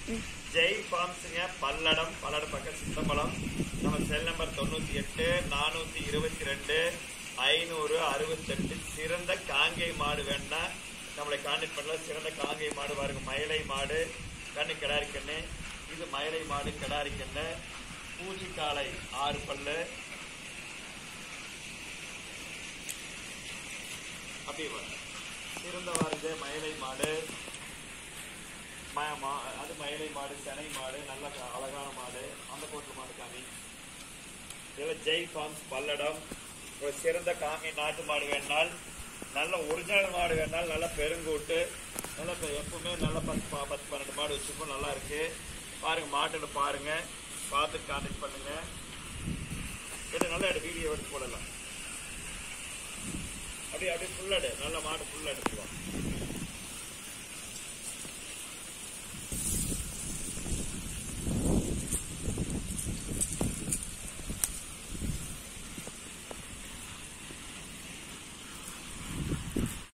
ஜெய் ஃபார்ம்ஸுங்க பல்லடம் பல்லடம் பக்கம் சித்தம்பலம் நம்ம cell number தொண்ணூத்தி எட்டு நானூத்தி இருபத்தி ரெண்டு ஐநூறு அறுபத்தெட்டு சிறந்த காங்கை மாடு வேணா நம்மளை கான்டெக்ட் பண்ணலாம் சிறந்த காங்கை மாடு பாருங்க மயிலை மாடு கண்ணு கிடாரி கண்ணு இது மயிலை மாடு கிடாரி கண்ணு பூச்சிக்காலை ஆறு பல்லு அப்படியே பாருங்க சிறந்த வாருங்க மயிலை மாடு ம- மா- அது மயிலை மாடு செனை மாடு நல்ல க- அழகான மாடு அந்த கோட்டு மாடு காமி இதில் ஜெய் ஃபார்ம்ஸ் பல்லடம் ஒரு சிறந்த காங்கை நாட்டு மாடு வேணால் நல்ல ஒரிஜினல் மாடு வேணால் நல்ல பெருங்கூட்டு நல்ல பெ- எப்பவுமே நல்ல பத்து ப- பத்து பன்னெண்டு மாடு வச்சுப்போம் நல்லா இருக்கு பாருங்க மாட்டுல பாருங்க பார்த்து கான்டெக்ட் பண்ணுங்க இது நல்லா எடு வீடியோ எடுத்து போடலாம் அப்படியே அப்படியே ஃபுல்லாடு நல்ல மாடு ஃபுல்லாக எடுத்துக்கலாம்